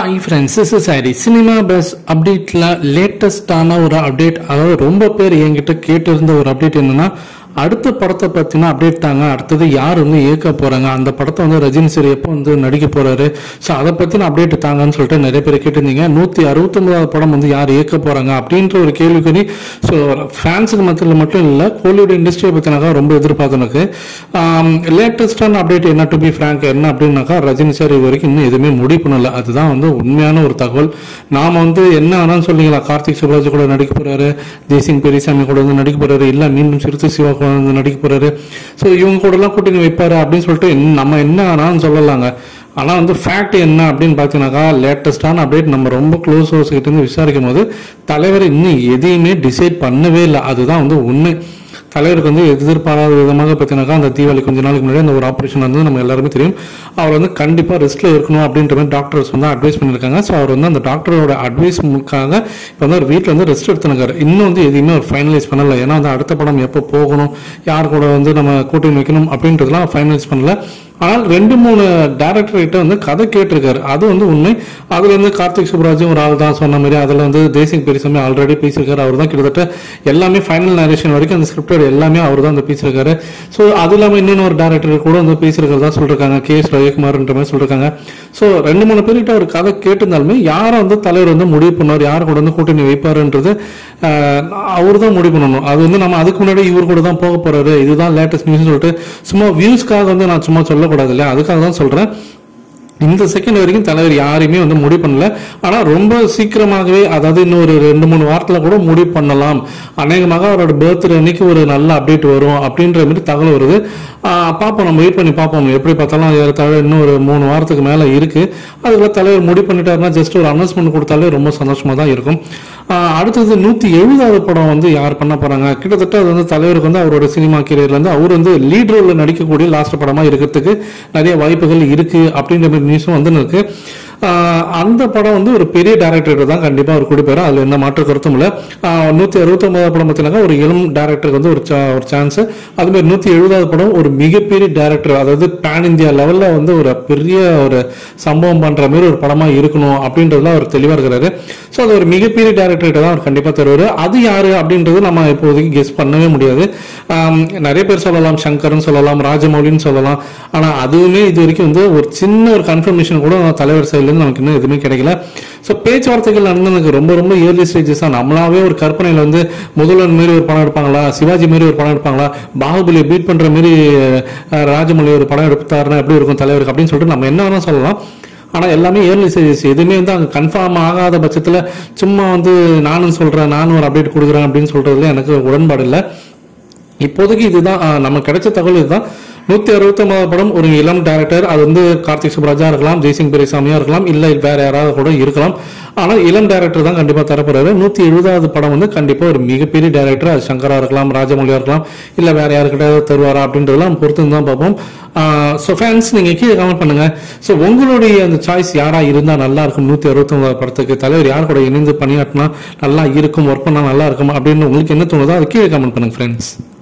hi friends is sorry cinema buzz அப்டேட்ல லேட்டஸ்டான ஒரு அப்டேட் அதாவது ரொம்ப பேர் என்கிட்ட கேட்டு இருந்த ஒரு அப்டேட் என்னன்னா அடுத்த படத்தை பத்தின அப்டேட் தாங்க அடுத்தது யார் வந்து இயக்க போறாங்க அந்த படத்தை வந்து ரஜினி சார் எப்போ வந்து நடிக்க போறாரு ஸோ அதை பத்தின அப்டேட் தாங்கன்னு சொல்லிட்டு நிறைய பேர் கேட்டிருந்தீங்க நூத்தி அறுபத்தொன்பதாவது படம் வந்து யார் இயக்க போறாங்க அப்படின்ற ஒரு கேள்விக்குறி ஸோ ஃபேன்ஸுக்கு மத்தியில் மட்டும் இல்லை கோலிவுட் இண்டஸ்ட்ரியை பத்தினாக்கா ரொம்ப எதிர்பார்த்தனுக்கு லேட்டஸ்டான அப்டேட் என்ன டு பி ஃப்ராங்க் என்ன அப்படின்னாக்கா ரஜினி சார் இது வரைக்கும் இன்னும் எதுவுமே முடிவு பண்ணல அதுதான் வந்து உண்மையான ஒரு தகவல் நாம வந்து என்ன வேணாலும் சொல்லிங்களா கார்த்திக் சுப்ராஜ் கூட நடிக்க போறாரு ஜெய்சிங் பெரியசாமி கூட வந்து நடிக்க போறாரு இல்ல மீண்டும் சிறுத்தை சிவா கூட வந்து நடிக்க போறாரு ஸோ இவங்க கூட எல்லாம் கூட்டணி வைப்பாரு அப்படின்னு சொல்லிட்டு என்ன- நம்ம என்ன வேணாலும் சொல்லலாங்க ஆனா வந்து ஃபேக்ட் என்ன அப்படின்னு பார்த்தீங்கன்னாக்கா லேட்டஸ்டான அப்டேட் நம்ம ரொம்ப க்ளோஸ் ஹவுஸ் கிட்ட இருந்து விசாரிக்கும் போது தலைவர் இன்னும் எதையுமே டிசைட் பண்ணவே இல்லை அதுதான் வந்து உண்மை தலைவருக்கு வந்து எதிர்பாராத விதமாக பார்த்தீங்கன்னாக்கா அந்த தீபாவளி கொஞ்ச நாளைக்கு முன்னாடி அந்த ஒரு ஆப்ரேஷன் வந்து நம்ம எல்லாருமே தெரியும் அவர் வந்து கண்டிப்பாக ரெஸ்ட்ல இருக்கணும் அப்படின்ற மாதிரி டாக்டர்ஸ் வந்து அட்வைஸ் பண்ணியிருக்காங்க ஸோ அவர் வந்து அந்த டாக்டரோட அட்வைஸ்க்காக இப்போ வந்து அவர் வீட்டில் வந்து ரெஸ்ட் எடுத்துனுக்காரு இன்னும் வந்து எதையுமே அவர் ஃபைனலைஸ் பண்ணல ஏன்னா வந்து அடுத்த படம் எப்போ போகணும் யார் கூட வந்து நம்ம கூட்டணி வைக்கணும் அப்படின்றதெல்லாம் ஃபைனலைஸ் பண்ணல ஆனால் ரெண்டு மூணு டேரக்டர் கிட்ட வந்து கதை கேட்டிருக்காரு அது வந்து உண்மை அதுல வந்து கார்த்திக் சுப்ராஜும் ஒரு ஆள் தான் சொன்ன மாதிரி அதுல வந்து தேசிங் பெரியசாமி ஆல்ரெடி பேசியிருக்காரு அவர் தான் கிட்டத்தட்ட எல்லாமே ஃபைனல் நரேஷன் வரைக்கும் அந்த ஸ்கிரிப்டட் எல்லாமே அவர் தான் வந்து பேசியிருக்காரு ஸோ அது இல்லாமல் இன்னொன்று ஒரு டேரக்டர் கூட வந்து பேசியிருக்கிறதா சொல்லிருக்காங்க கே எஸ் ரவிக்குமார்ன்ற மாதிரி சொல்லிருக்காங்க ஸோ ரெண்டு மூணு பேர்கிட்ட அவர் கதை கேட்டிருந்தாலுமே யாரை வந்து தலைவர் வந்து முடிவு பண்ணுவார் யார் கூட வந்து கூட்டணி வைப்பாருன்றது அவர் தான் முடிவு பண்ணணும் அது வந்து நம்ம அதுக்கு முன்னாடி இவர் கூட தான் போக போறாரு இதுதான் லேட்டஸ்ட் நியூஸ் சொல்லிட்டு சும்மா வியூஸ்க்காக வந்து நான் சும்மா சொல்லக்கூடாது இல்லையா அதுக்காக தான் சொல்றேன் இந்த செகண்ட் வரைக்கும் தலைவர் யாரையுமே வந்து முடிவு பண்ணல ஆனா ரொம்ப சீக்கிரமாகவே அதாவது இன்னும் ஒரு ரெண்டு மூணு வாரத்துல கூட முடிவு பண்ணலாம் அநேகமாக அவரோட பர்த்டே அன்னைக்கு ஒரு நல்ல அப்டேட் வரும் அப்படின்ற மாதிரி தகவல் வருது ஆஹ் பார்ப்போம் நம்ம வெயிட் பண்ணி பார்ப்போம் எப்படி பார்த்தாலும் ஏறத்தாழ இன்னும் ஒரு மூணு வாரத்துக்கு மேல இருக்கு அதுக்குள்ள தலைவர் முடிவு பண்ணிட்டாருன்னா ஜஸ்ட் ஒரு அனௌன்ஸ்மெண்ட் கொடுத்தாலே ரொம்ப சந்தோஷமா தான் இருக்கும் ஆஹ் அடுத்தது நூத்தி எழுபதாவது படம் வந்து யார் பண்ண போறாங்க கிட்டத்தட்ட அது வந்து தலைவருக்கு வந்து அவரோட சினிமா கீரியர்ல இருந்து அவர் வந்து லீட் ரோல்ல நடிக்கக்கூடிய லாஸ்ட் படமா இருக்கிறதுக்கு நிறைய வாய்ப்புகள் இருக்கு அப்படின்ற மாதிரி நியூஸும் வந்து இருக்கு ஆஹ் அந்த படம் வந்து ஒரு பெரிய டேரக்டர் தான் கண்டிப்பா அவர் கொடுப்பாரு அதுல எந்த மாற்று கருத்தும் இல்ல ஆஹ் நூத்தி அறுபத்தி ஒன்பதாவது படம் பார்த்தீங்கன்னா ஒரு இளம் டேரக்டருக்கு வந்து ஒரு cha- ஒரு சான்ஸ் அது மாதிரி நூத்தி எழுபதாவது படம் ஒரு மிகப்பெரிய டேரக்டர் அதாவது பேன் இந்தியா லெவல்ல வந்து ஒரு பெரிய ஒரு சம்பவம் பண்ற மாதிரி ஒரு படமா இருக்கணும் அப்படின்றதுல அவர் தெளிவா இருக்கிறாரு ஸோ அது ஒரு மிகப்பெரிய டேரக்டர்கிட்ட தான் அவர் கண்டிப்பா தருவாரு அது யாரு அப்படின்றது நம்ம இப்போதைக்கு கெஸ் பண்ணவே முடியாது ஆம், நிறைய பேர் சொல்லலாம் சங்கர்னு சொல்லலாம் ராஜமௌலின்னு சொல்லலாம் ஆனா அதுவுமே இது வரைக்கும் வந்து ஒரு சின்ன ஒரு கன்ஃபர்மேஷன் கூட தலைவர் சைட்ல இருந்து நமக்கு இன்னும் எதுவுமே கிடைக்கல ஸோ பேச்சுவார்த்தைகள் நடந்ததுக்கு ரொம்ப ரொம்ப இயர்லி ஸ்டேஜஸ் தான் நம்மளாவே ஒரு கற்பனையில வந்து முதல்வன் மாரி ஒரு படம் எடுப்பாங்களா சிவாஜி மாரி ஒரு படம் எடுப்பாங்களா பாகுபலியை பீட் பண்ற மாரி அஹ், ராஜமௌலி ஒரு படம் எடுத்தாருன்னா எப்படி இருக்கும் தலைவருக்கு அப்படின்னு சொல்லிட்டு நம்ம என்ன வேணா சொல்லலாம் ஆனா எல்லாமே ஏர்லி ஸ்டேஜஸ் எதுவுமே வந்து அங்க கன்ஃபார்ம் ஆகாத பட்சத்துல சும்மா வந்து நானும் சொல்றேன் நானும் ஒரு அப்டேட் கொடுக்குறேன் அப்படின்னு சொல்றதுல எனக்கு உடன்பாடு இல்லை இப்போதைக்கு இதுதான் ஆஹ், நமக்கு கிடைச்ச தகவல் இதுதான் நூத்தி அறுபத்தி ஒன்பதாவது படம் ஒரு இளம் டேரக்டர் அது வந்து கார்த்திக் சுப்ராஜா இருக்கலாம் ஜெய்சிங் பெரியசாமியா இருக்கலாம் இல்ல வேற யாராவது கூட இருக்கலாம் ஆனா இளம் டேரக்டர் தான் கண்டிப்பா தரப்போறாரு நூத்தி எழுபதாவது படம் வந்து கண்டிப்பா ஒரு மிகப்பெரிய டேரக்டர் அது சங்கரா இருக்கலாம் ராஜமௌலியா இருக்கலாம் இல்ல வேற யாருக்கிட்ட தருவாரா அப்படின்றதெல்லாம் பொறுத்து தான் பார்ப்போம் ஸோ ஃபேன்ஸ் நீங்க கீழே கமெண்ட் பண்ணுங்க ஸோ உங்களுடைய அந்த சாய்ஸ் யாரா இருந்தா நல்லா இருக்கும் நூத்தி அறுபத்தி ஒன்பதாவது படத்துக்கு தலைவர் யார் கூட இணைந்து பணியாற்றினா நல்லா இருக்கும் ஒர்க் பண்ணா நல்லா இருக்கும் அப்படின்னு உங்களுக்கு என்ன தோணுதோ அது கீழே கமெண்ட் பண்ணுங்க ஃப்ரெண்ட்ஸ்